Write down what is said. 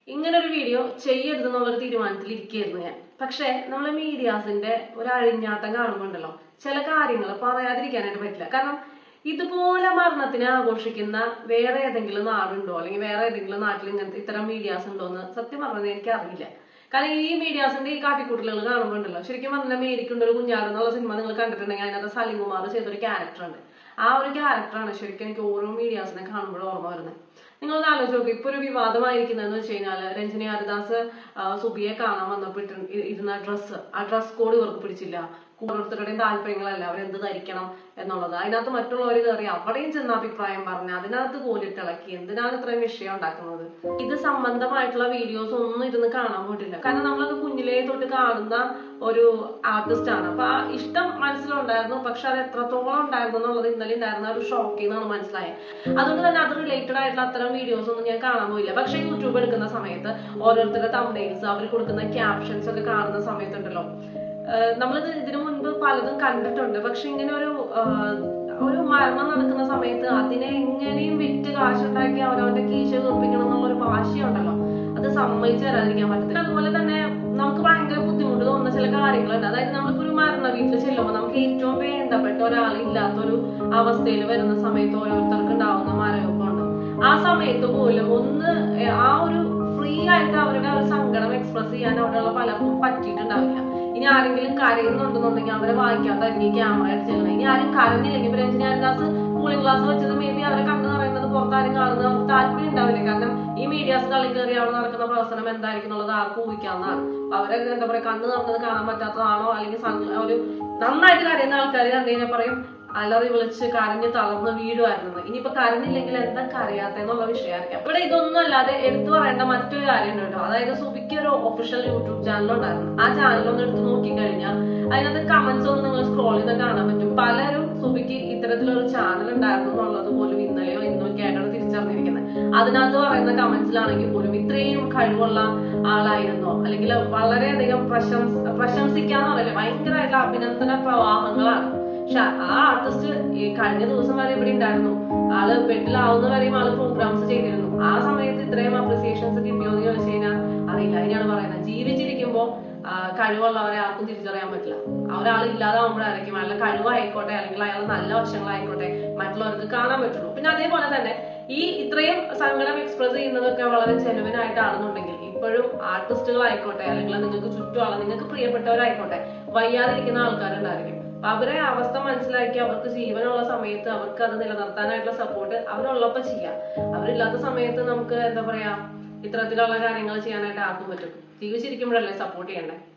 ഇങ്ങനെ ഒരു വീഡിയോ ചെയ്യരുതെന്നുള്ളൊരു തീരുമാനത്തിൽ ഇരിക്കുകയായിരുന്നു ഞാൻ പക്ഷേ നമ്മളെ മീഡിയാസിന്റെ ഒരു അഴിഞ്ഞാട്ടം കാണുമ്പോണ്ടല്ലോ ചില കാര്യങ്ങൾ പറയാതിരിക്കാനായിട്ട് പറ്റില്ല കാരണം ഇതുപോലെ മരണത്തിനെ ആഘോഷിക്കുന്ന വേറെ ഏതെങ്കിലും നാടുണ്ടോ അല്ലെങ്കിൽ വേറെ ഏതെങ്കിലും നാട്ടിൽ ഇങ്ങനത്തെ ഇത്തരം മീഡിയാസ് ഉണ്ടോ എന്ന് സത്യം പറഞ്ഞത് എനിക്ക് അറിയില്ല കാരണം ഈ മീഡിയാസിന്റെ ഈ കാട്ടിക്കൂട്ടലുകൾ കാണുമ്പോണ്ടല്ലോ ശരിക്കും പറഞ്ഞാൽ മേരിക്കുണ്ട് ഒരു കുഞ്ഞാട് എന്നുള്ള സിനിമ നിങ്ങൾ കണ്ടിട്ടുണ്ടെങ്കിൽ അതിനകത്ത് സലിം കുമാർ ചെയ്തൊരു ക്യാരക്ടർ ഉണ്ട് ആ ഒരു ക്യാരക്ടറാണ് ശരിക്കും എനിക്ക് ഓരോ മീഡിയാസിനെ കാണുമ്പോഴും ഓർമ്മ വരുന്നത് നിങ്ങളൊന്ന് ആലോചിച്ച് നോക്ക് ഇപ്പൊ ഒരു വിവാദമായിരിക്കുന്നതെന്ന് വെച്ച് കഴിഞ്ഞാല് രഞ്ജനി ഹരിദാസ് ആ, സുബിയെ കാണാൻ വന്നപ്പോ ഇട്ടിരുന്ന- ഇ- ഇരുന്ന ഡ്രസ്സ് ആ ഡ്രസ് കോഡ് ഇവർക്ക് പിടിച്ചില്ല ഓരോരുത്തരുടെയും താല്പര്യങ്ങളല്ല അവരെന്ത് ധരിക്കണം എന്നുള്ളത് അതിനകത്ത് മറ്റുള്ളവർ കയറി അവിടെയും ചെന്ന് അഭിപ്രായം പറഞ്ഞ് അതിനകത്ത് കോലിട്ടിളക്കി എന്തിനാണ് ഇത്രയും വിഷയം ഉണ്ടാക്കുന്നത് ഇത് സംബന്ധമായിട്ടുള്ള വീഡിയോസ് ഒന്നും ഇരുന്ന് കാണാൻ പോയിട്ടില്ല കാരണം നമ്മളത് കുഞ്ഞിലേ തൊട്ട് കാണുന്ന ഒരു ആർട്ടിസ്റ്റ് ആണ് അപ്പൊ ആ ഇഷ്ടം മനസ്സിലുണ്ടായിരുന്നു പക്ഷെ അത് എത്രത്തോളം ഉണ്ടായിരുന്നു എന്നുള്ളത് ഇന്നലെ ഉണ്ടായിരുന്ന ഒരു ഷോക്കിൽ നിന്നാണ് മനസ്സിലായത് അതുകൊണ്ട് തന്നെ അത് റിലേറ്റഡ് ആയിട്ടുള്ള അത്തരം വീഡിയോസ് ഒന്നും ഞാൻ കാണാൻ പോയില്ല പക്ഷെ യൂട്യൂബ് എടുക്കുന്ന സമയത്ത് ഓരോരുത്തരുടെ തമ്മിൽസ് അവർ കൊടുക്കുന്ന ക്യാപ്ഷൻസ് ഒക്കെ കാണുന്ന സമയത്തുണ്ടല്ലോ നമ്മളിത് ഇതിനു മുൻപ് പലതും കണ്ടിട്ടുണ്ട് പക്ഷെ ഇങ്ങനെ ഒരു ആഹ്, ഒരു മരണം നടക്കുന്ന സമയത്ത് അതിനെ എങ്ങനെയും വിറ്റ് കാശുണ്ടാക്കി അവരവന്റെ കീശ കുറിപ്പിക്കണം എന്നുള്ള ഒരു വാശിയുണ്ടല്ലോ അത് സമ്മതിച്ചു തരാതിരിക്കാൻ പറ്റത്തില്ല അതുപോലെ തന്നെ നമുക്ക് ഭയങ്കര ബുദ്ധിമുട്ട് തോന്നുന്ന ചില കാര്യങ്ങളുണ്ട് അതായത് നമ്മളിപ്പോ ഒരു മരണ വീട്ടിൽ ചെല്ലുമ്പോൾ നമുക്ക് ഏറ്റവും വേണ്ടപ്പെട്ട ഒരാൾ ഇല്ലാത്തൊരു അവസ്ഥയിൽ വരുന്ന സമയത്ത് ഓരോരുത്തർക്ക് ഉണ്ടാവുന്ന മരവിപ്പുണ്ട് ആ സമയത്ത് പോലും ഒന്ന് ആ ഒരു ഫ്രീ ആയിട്ട് അവരുടെ ആ ഒരു സങ്കടം എക്സ്പ്രസ് ചെയ്യാൻ അവിടെയുള്ള പലർക്കും പറ്റിയിട്ടുണ്ടാവില്ല ഇനി ആരെങ്കിലും കരയുന്നുണ്ടെന്നുണ്ടെങ്കിൽ അവരെ വായിക്കാത്തായിരിക്കും ക്യാമറ ആയിട്ട് ചെല്ലണം ഇനി ആരും കരഞ്ഞില്ലെങ്കിൽ ഇപ്പൊ രഞ്ജനി ഹരിദാസ് കൂളിംഗ് ഗ്ലാസ് വെച്ചത് മേ ബി അവരെ കണ്ടു പറയുന്നത് പുറത്താരും കാണുന്നത് അവർക്ക് താല്പര്യം ഉണ്ടാവില്ല കാരണം ഈ മീഡിയാസ് കളി കയറി അവിടെ നടക്കുന്ന പ്രവർത്തനം എന്തായിരിക്കും എന്നുള്ളത് ആർക്കും ഊഹിക്കാവുന്നതാണ് അപ്പൊ അവരൊക്കെ എന്താ പറയാ കണ്ണ് നടന്നത് കാണാൻ പറ്റാത്തതാണോ അല്ലെങ്കിൽ സങ്ക- ഒരു നന്നായിട്ട് കരയുന്ന ആൾക്കാർ കണ്ടു കഴിഞ്ഞാൽ പറയും അലറി വിളിച്ച് കരഞ്ഞ് തളർന്ന് വീടുമായിരുന്നു ഇനിയിപ്പോ കരഞ്ഞില്ലെങ്കിൽ എന്താ കരയാത്തെന്നുള്ള വിഷയമായിരിക്കാം ഇവിടെ ഇതൊന്നും അല്ലാതെ എടുത്തു പറയേണ്ട മറ്റൊരു കാര്യം ഉണ്ട് കേട്ടോ അതായത് സുബിക്ക് ഒരു ഒഫീഷ്യൽ യൂട്യൂബ് ചാനൽ ഉണ്ടായിരുന്നു ആ ചാനൽ ഒന്ന് എടുത്ത് നോക്കിക്കഴിഞ്ഞാൽ അതിനകത്ത് കമന്റ്സ് ഒന്ന് നിങ്ങൾ സ്ക്രോൾ ചെയ്ത് കാണാൻ പറ്റും പലരും സുബിക്ക് ഇത്തരത്തിലൊരു ചാനൽ ഉണ്ടായിരുന്നു എന്നുള്ളത് പോലും ഇന്നലെയോ ഇന്നോ ഒക്കെ ആയിട്ടാണ് തിരിച്ചറിഞ്ഞിരിക്കുന്നത് അതിനകത്ത് പറയുന്ന കമന്റ്സിലാണെങ്കിൽ പോലും ഇത്രയും കഴിവുള്ള ആളായിരുന്നോ അല്ലെങ്കിൽ വളരെയധികം പ്രശംസ പ്രശംസിക്കാന്ന് പറയില്ലേ ഭയങ്കരമായിട്ടുള്ള അഭിനന്ദന പ്രവാഹങ്ങളാണ് പക്ഷെ ആ ആർട്ടിസ്റ്റ് ഈ കഴിഞ്ഞ ദിവസം വരെ ഇവിടെ ഉണ്ടായിരുന്നു ആള് ബെഡിലാവുന്ന വരെയും ആള് പ്രോഗ്രാംസ് ചെയ്തിരുന്നു ആ സമയത്ത് ഇത്രയും അപ്രിസിയേഷൻസ് കിട്ടിയോ എന്ന് ചോദിച്ചു കഴിഞ്ഞാൽ അറിയില്ല അതിനാണ് പറയുന്നത് ജീവിച്ചിരിക്കുമ്പോ ആ, കഴിവുള്ളവരെ ആർക്കും തിരിച്ചറിയാൻ പറ്റില്ല ആ ഒരാൾ ഇല്ലാതാവുമ്പോഴായിരിക്കും അയാളുടെ കഴിവായിക്കോട്ടെ അല്ലെങ്കിൽ അയാൾ നല്ല വശങ്ങളായിക്കോട്ടെ മറ്റുള്ളവർക്ക് കാണാൻ പറ്റുള്ളൂ പിന്നെ അതേപോലെ തന്നെ ഈ ഇത്രയും സങ്കടം എക്സ്പ്രസ് ചെയ്യുന്നതൊക്കെ വളരെ ചെലവിനായിട്ടാണെന്നുണ്ടെങ്കിൽ ഇപ്പോഴും ആർട്ടിസ്റ്റുകളായിക്കോട്ടെ അല്ലെങ്കിൽ നിങ്ങൾക്ക് ചുറ്റുമുള്ള നിങ്ങൾക്ക് പ്രിയപ്പെട്ടവരായിക്കോട്ടെ വയ്യാതിരിക്കുന്ന ആൾക്കാരുണ്ടായിരിക്കും അപ്പൊ അവരെ അവസ്ഥ മനസ്സിലാക്കി അവർക്ക് ജീവനുള്ള സമയത്ത് അവർക്ക് അത് നിലനിർത്താനായിട്ടുള്ള സപ്പോർട്ട് അവരുള്ളപ്പോ ചെയ്യാം അവരില്ലാത്ത സമയത്ത് നമുക്ക് എന്താ പറയാ ഇത്തരത്തിലുള്ള കാര്യങ്ങൾ ചെയ്യാനായിട്ട് ആർക്കും പറ്റും ജീവിച്ചിരിക്കുമ്പോഴല്ലേ സപ്പോർട്ട് ചെയ്യണ്ടേ